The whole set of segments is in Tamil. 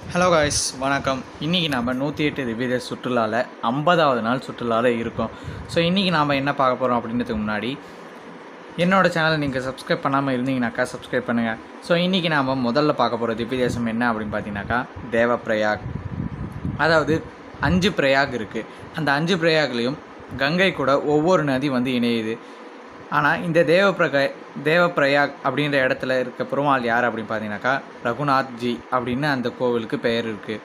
ஹலோ காய்ஸ் வணக்கம் இன்றைக்கி நம்ம நூற்றி எட்டு திவ்ய சுற்றுலாவில் ஐம்பதாவது நாள் சுற்றுலாவில் இருக்கோம் ஸோ இன்றைக்கி நாம் என்ன பார்க்க போகிறோம் அப்படின்றதுக்கு முன்னாடி என்னோடய சேனலை நீங்கள் சப்ஸ்கிரைப் பண்ணாமல் இருந்தீங்கனாக்கா சப்ஸ்கிரைப் பண்ணுங்கள் ஸோ இன்றைக்கி நாம் முதல்ல பார்க்க போகிற திவ்ய தேசம் என்ன அப்படின்னு பார்த்தீங்கன்னாக்கா தேவப்பிரயாக் அதாவது அஞ்சு பிரயாக் இருக்குது அந்த அஞ்சு பிரயாக்லேயும் கங்கை கூட ஒவ்வொரு நதி வந்து இணையுது ஆனால் இந்த தேவப்பிரக தேவப்பிரயாக் அப்படின்ற இடத்துல இருக்க பெருமாள் யார் அப்படின்னு பார்த்தீங்கன்னாக்கா ரகுநாத் ஜி அப்படின்னு அந்த கோவிலுக்கு பெயர் இருக்குது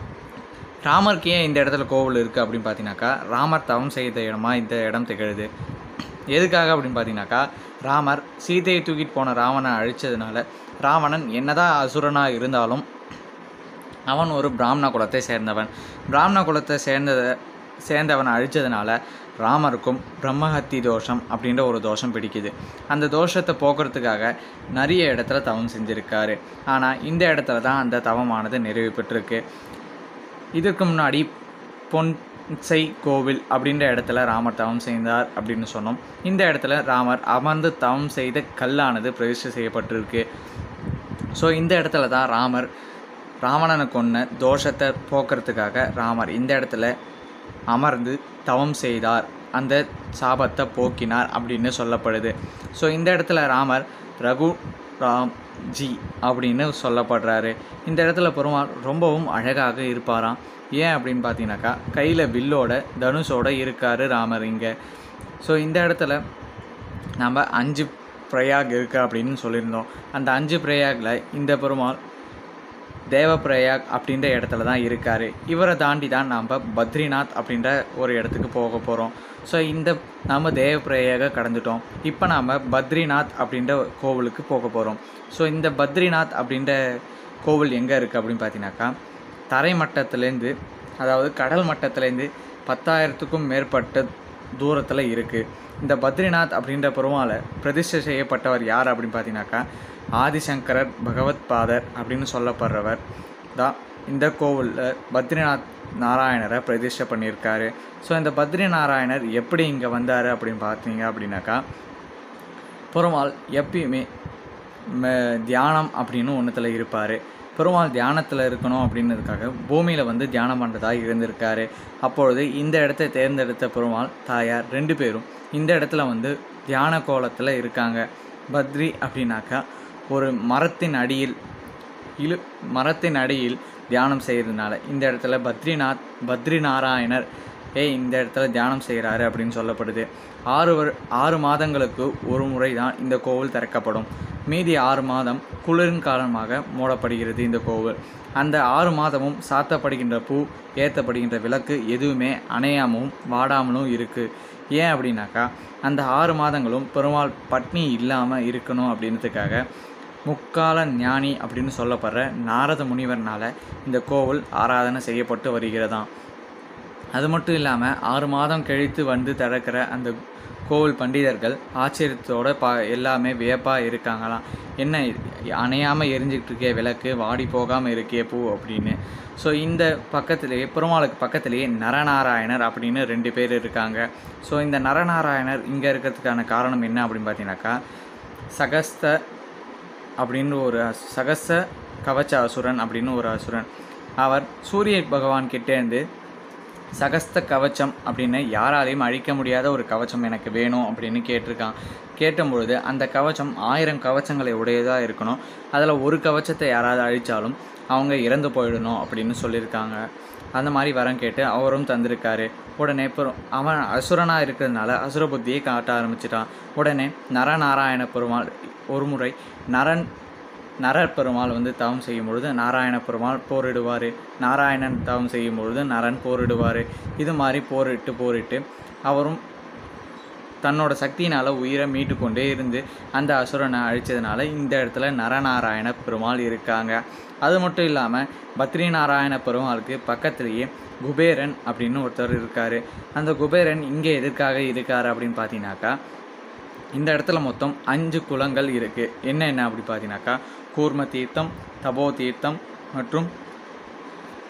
ராமருக்கு ஏன் இந்த இடத்துல கோவில் இருக்குது அப்படின்னு பார்த்தீங்கன்னாக்கா ராமர் தவம் செய்த இடமா இந்த இடம் திகழுது எதுக்காக அப்படின்னு பார்த்தீங்கன்னாக்கா ராமர் சீதையை தூக்கிட்டு போன ராவணனை அழிச்சதுனால ராவணன் என்னதான் அசுரனாக இருந்தாலும் அவன் ஒரு பிராமண குலத்தை சேர்ந்தவன் பிராமண குலத்தை சேர்ந்தத சேர்ந்தவனை அழிச்சதுனால ராமருக்கும் பிரம்மஹத்தி தோஷம் அப்படின்ற ஒரு தோஷம் பிடிக்குது அந்த தோஷத்தை போக்குறதுக்காக நிறைய இடத்துல தவம் செஞ்சுருக்காரு ஆனால் இந்த இடத்துல தான் அந்த தவமானது நிறைவு பெற்றிருக்கு இதுக்கு முன்னாடி பொன்சை கோவில் அப்படின்ற இடத்துல ராமர் தவம் செய்தார் அப்படின்னு சொன்னோம் இந்த இடத்துல ராமர் அமர்ந்து தவம் செய்த கல்லானது பிரதிஷ்டை செய்யப்பட்டிருக்கு ஸோ இந்த இடத்துல தான் ராமர் ராவணனை கொன்ன தோஷத்தை போக்குறதுக்காக ராமர் இந்த இடத்துல அமர்ந்து தவம் செய்தார் அந்த சாபத்தை போக்கினார் அப்படின்னு சொல்லப்படுது ஸோ இந்த இடத்துல ராமர் ரகு ராம் ஜி அப்படின்னு சொல்லப்படுறாரு இந்த இடத்துல பெருமாள் ரொம்பவும் அழகாக இருப்பாராம் ஏன் அப்படின்னு பார்த்தீங்கன்னாக்கா கையில் வில்லோட தனுஷோட இருக்கார் ராமர் இங்கே ஸோ இந்த இடத்துல நம்ம அஞ்சு பிரயாக் இருக்குது அப்படின்னு சொல்லியிருந்தோம் அந்த அஞ்சு பிரயாகில் இந்த பெருமாள் தேவப்பிரயாக் அப்படின்ற இடத்துல தான் இருக்கார் இவரை தாண்டி தான் நாம் பத்ரிநாத் அப்படின்ற ஒரு இடத்துக்கு போக போகிறோம் ஸோ இந்த நாம் தேவப்பிரயாக கடந்துட்டோம் இப்போ நாம் பத்ரிநாத் அப்படின்ற கோவிலுக்கு போக போகிறோம் ஸோ இந்த பத்ரிநாத் அப்படின்ற கோவில் எங்கே இருக்குது அப்படின்னு பார்த்தீங்கன்னாக்கா தரை மட்டத்துலேருந்து அதாவது கடல் மட்டத்துலேருந்து பத்தாயிரத்துக்கும் மேற்பட்ட தூரத்தில் இருக்குது இந்த பத்ரிநாத் அப்படின்ற பெருமாளை பிரதிஷ்டை செய்யப்பட்டவர் யார் அப்படின்னு பார்த்தீங்கன்னாக்கா ஆதிசங்கரர் பகவத் பாதர் அப்படின்னு சொல்லப்படுறவர் தான் இந்த கோவிலில் பத்ரிநாத் நாராயணரை பிரதிஷ்டை பண்ணியிருக்காரு ஸோ இந்த பத்ரி நாராயணர் எப்படி இங்கே வந்தார் அப்படின்னு பார்த்தீங்க அப்படின்னாக்கா பெருமாள் எப்பயுமே ம- தியானம் அப்படின்னு ஒன்றுத்தில் இருப்பார் பெருமாள் தியானத்தில் இருக்கணும் அப்படின்றதுக்காக பூமியில் வந்து தியானம் பண்ணுறதா இருந்திருக்காரு அப்பொழுது இந்த இடத்தை தேர்ந்தெடுத்த பெருமாள் தாயார் ரெண்டு பேரும் இந்த இடத்துல வந்து தியான கோலத்தில் இருக்காங்க பத்ரி அப்படின்னாக்கா ஒரு மரத்தின் அடியில் இழு மரத்தின் அடியில் தியானம் செய்கிறதுனால இந்த இடத்துல பத்ரிநாத் பத்ரி நாராயணர் ஏய் இந்த இடத்துல தியானம் செய்கிறாரு அப்படின்னு சொல்லப்படுது ஆறு வரு ஆறு மாதங்களுக்கு ஒரு முறை தான் இந்த கோவில் திறக்கப்படும் மீதி ஆறு மாதம் குளிரின் காரணமாக மூடப்படுகிறது இந்த கோவில் அந்த ஆறு மாதமும் சாத்தப்படுகின்ற பூ ஏற்றப்படுகின்ற விளக்கு எதுவுமே அணையாமலும் வாடாமலும் இருக்குது ஏன் அப்படின்னாக்கா அந்த ஆறு மாதங்களும் பெருமாள் பட்னி இல்லாமல் இருக்கணும் அப்படின்றதுக்காக முக்கால ஞானி அப்படின்னு சொல்லப்படுற நாரத முனிவர்னால இந்த கோவில் ஆராதனை செய்யப்பட்டு வருகிறதாம் அது மட்டும் இல்லாமல் ஆறு மாதம் கழித்து வந்து திறக்கிற அந்த கோவில் பண்டிதர்கள் ஆச்சரியத்தோட பா எல்லாமே வியப்பாக இருக்காங்களாம் என்ன அணையாமல் எரிஞ்சிக்கிட்டு இருக்கே விளக்கு வாடி போகாமல் இருக்கே பூ அப்படின்னு ஸோ இந்த பக்கத்துலேயே பெருமாளுக்கு பக்கத்துலேயே நரநாராயணர் அப்படின்னு ரெண்டு பேர் இருக்காங்க ஸோ இந்த நரநாராயணர் இங்கே இருக்கிறதுக்கான காரணம் என்ன அப்படின்னு பார்த்தீங்கன்னாக்கா சகஸ்த அப்படின்னு ஒரு அஸ்- சகச கவச்ச அசுரன் அப்படின்னு ஒரு அசுரன் அவர் சூரிய பகவான் கிட்டேருந்து சகஸ்த கவச்சம் அப்படின்னு யாராலையும் அழிக்க முடியாத ஒரு கவச்சம் எனக்கு வேணும் அப்படின்னு கேட்டிருக்கான் கேட்டபொழுது அந்த கவச்சம் ஆயிரம் கவச்சங்களை உடையதாக இருக்கணும் அதில் ஒரு கவச்சத்தை யாராவது அழித்தாலும் அவங்க இறந்து போயிடணும் அப்படின்னு சொல்லியிருக்காங்க அந்த மாதிரி வரம் கேட்டு அவரும் தந்திருக்காரு உடனே பெரும் அவன் அசுரனாக இருக்கிறதுனால அசுர புத்தியை காட்ட ஆரம்பிச்சிட்டான் உடனே நரநாராயண பெருமாள் ஒரு முறை நரன் நரர் பெருமாள் வந்து தவம் செய்யும் பொழுது நாராயண பெருமாள் போரிடுவார் நாராயணன் தவம் செய்யும் பொழுது நரன் போரிடுவார் இது மாதிரி போரிட்டு போரிட்டு அவரும் தன்னோட சக்தியினால் உயிரை மீட்டு கொண்டே இருந்து அந்த அசுரனை அழிச்சதுனால இந்த இடத்துல நரநாராயண பெருமாள் இருக்காங்க அது மட்டும் இல்லாமல் பத்ரி நாராயண பெருமாளுக்கு பக்கத்துலேயே குபேரன் அப்படின்னு ஒருத்தர் இருக்கார் அந்த குபேரன் இங்கே எதற்காக இருக்கார் அப்படின்னு பார்த்தீங்கன்னாக்கா இந்த இடத்துல மொத்தம் அஞ்சு குளங்கள் இருக்குது என்ன என்ன அப்படி பார்த்தீங்கன்னாக்கா கூர்ம தீர்த்தம் தபோ தீர்த்தம் மற்றும்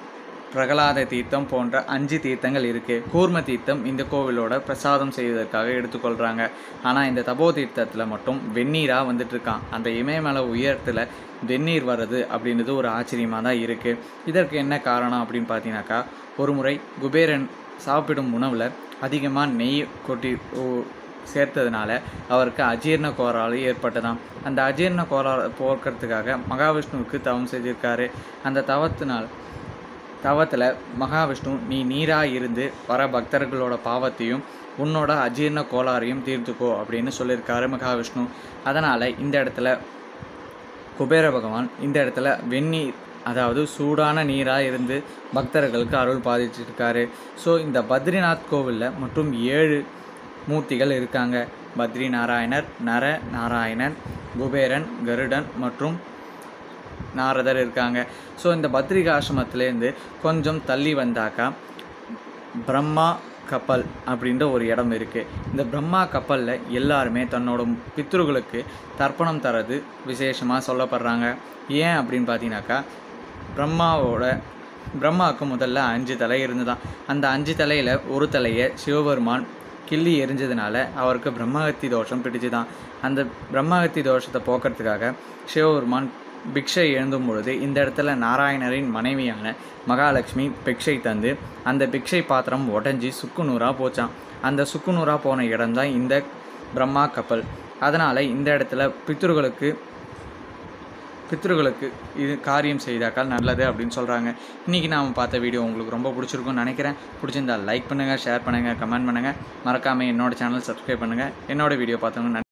பிரகலாத தீர்த்தம் போன்ற அஞ்சு தீர்த்தங்கள் இருக்குது கூர்ம தீர்த்தம் இந்த கோவிலோட பிரசாதம் செய்வதற்காக எடுத்துக்கொள்கிறாங்க ஆனால் இந்த தபோ தீர்த்தத்தில் மட்டும் வெந்நீராக வந்துட்டு இருக்கான் அந்த இமயமலை உயரத்தில் வெந்நீர் வர்றது அப்படின்றது ஒரு ஆச்சரியமாக தான் இருக்குது இதற்கு என்ன காரணம் அப்படின்னு பார்த்தீங்கன்னாக்கா ஒரு முறை குபேரன் சாப்பிடும் உணவில் அதிகமாக நெய் கொட்டி ஓ- சேர்த்ததுனால அவருக்கு அஜீரண கோளாறு ஏற்பட்டதாம் அந்த அஜீரண கோளாறு போக்குறதுக்காக மகாவிஷ்ணுவுக்கு தவம் செஞ்சிருக்காரு அந்த தவத்தினால் தவத்தில் மகாவிஷ்ணு நீ நீராக இருந்து வர பக்தர்களோட பாவத்தையும் உன்னோட அஜீரண கோளாறையும் தீர்த்துக்கோ அப்படின்னு சொல்லியிருக்காரு மகாவிஷ்ணு அதனால் இந்த இடத்துல குபேர பகவான் இந்த இடத்துல வெந்நீர் அதாவது சூடான நீராக இருந்து பக்தர்களுக்கு அருள் பாதிச்சிருக்காரு ஸோ இந்த பத்ரிநாத் கோவிலில் மற்றும் ஏழு மூர்த்திகள் இருக்காங்க பத்ரி நாராயணர் நர நாராயணன் குபேரன் கருடன் மற்றும் நாரதர் இருக்காங்க ஸோ இந்த பத்ரிகா ஆசிரமத்திலேருந்து கொஞ்சம் தள்ளி வந்தாக்கா பிரம்மா கப்பல் அப்படின்ற ஒரு இடம் இருக்குது இந்த பிரம்மா கப்பலில் எல்லாருமே தன்னோட பித்ருகளுக்கு தர்ப்பணம் தரது விசேஷமாக சொல்லப்படுறாங்க ஏன் அப்படின்னு பார்த்தீங்கன்னாக்கா பிரம்மாவோட பிரம்மாவுக்கு முதல்ல அஞ்சு தலை இருந்துதான் அந்த அஞ்சு தலையில் ஒரு தலையை சிவபெருமான் கிள்ளி எரிஞ்சதுனால அவருக்கு பிரம்மஹத்தி தோஷம் பிடிச்சுதான் அந்த பிரம்மஹத்தி தோஷத்தை போக்குறதுக்காக சிவபெருமான் பிக்ஷை எழுந்தும் பொழுது இந்த இடத்துல நாராயணரின் மனைவியான மகாலட்சுமி பிக்ஷை தந்து அந்த பிக்ஷை பாத்திரம் உடஞ்சி சுக்குநூறாக போச்சான் அந்த சுக்குநூறாக போன இடம்தான் இந்த பிரம்மா கப்பல் அதனால் இந்த இடத்துல பித்ருகளுக்கு பித்ருகளுக்கு இது காரியம் செய்தாக்கால் நல்லது அப்படின்னு சொல்கிறாங்க இன்றைக்கி நாம் பார்த்த வீடியோ உங்களுக்கு ரொம்ப பிடிச்சிருக்கும்னு நினைக்கிறேன் பிடிச்சிருந்தா லைக் பண்ணுங்கள் ஷேர் பண்ணுங்கள் கமெண்ட் பண்ணுங்கள் மறக்காமல் என்னோட சேனல் சப்ஸ்கிரைப் பண்ணுங்கள் என்னோட வீடியோ பார்த்தவங்க நன்றி